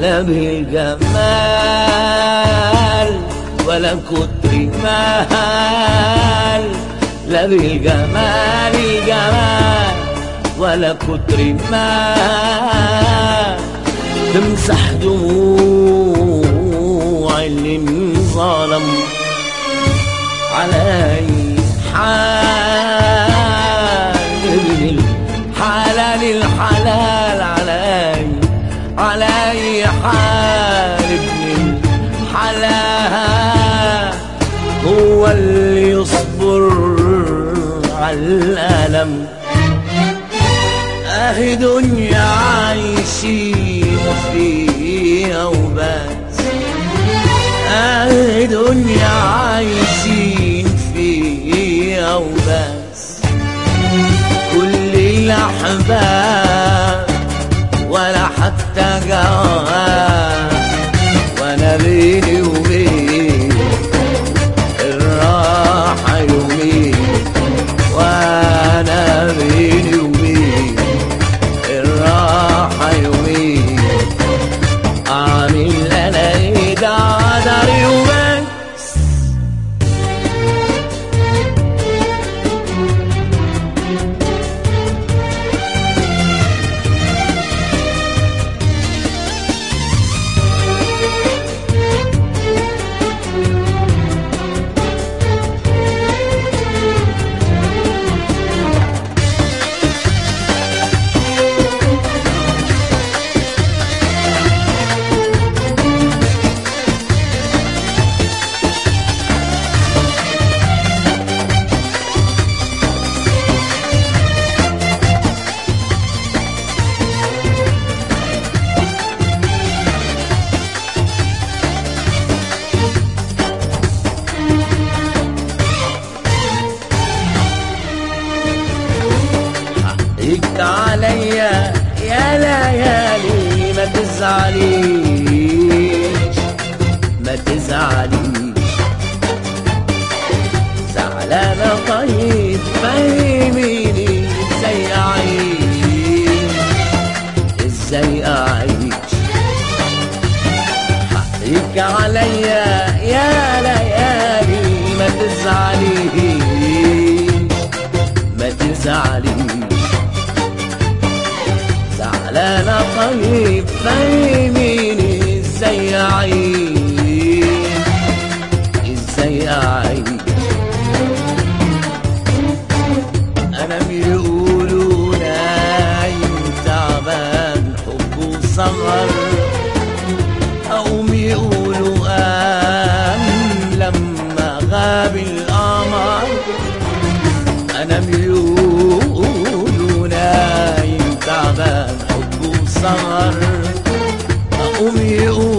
لا بالجمال ولا كتر مال لا بالجمال الجمال ولا كتر مال تمسح دموع اللي انظلم على أي حال ابن الحلال الحلال على أي على أي حال ابن الحلال هو اللي يصبر على الألم أهي دنيا عايشين فيها وبس أهي دنيا عايشين فيها وبس كل الأحباب ولا حتى جواب وأنا بيني وبين الراحة يومين وأنا بيني وبين الراحة يومين عامل أنا إيه ده قدري وبس حقك عليا يا ليالي ما تزعليش ما تزعليش زعلانة طيب فهميني ازاي اعيش ازاي اعيش حقك عليا يا ليالي ما تزعليش ما تزعليش زعلانة طيب فهميني ازاي اعيش ازاي اعيش انا بيقولوا نايم تعبان حبه صغر او يقولوا قام لما غاب القمر انا بيقولوا نايم تعبان حبه صغر اقوم يقول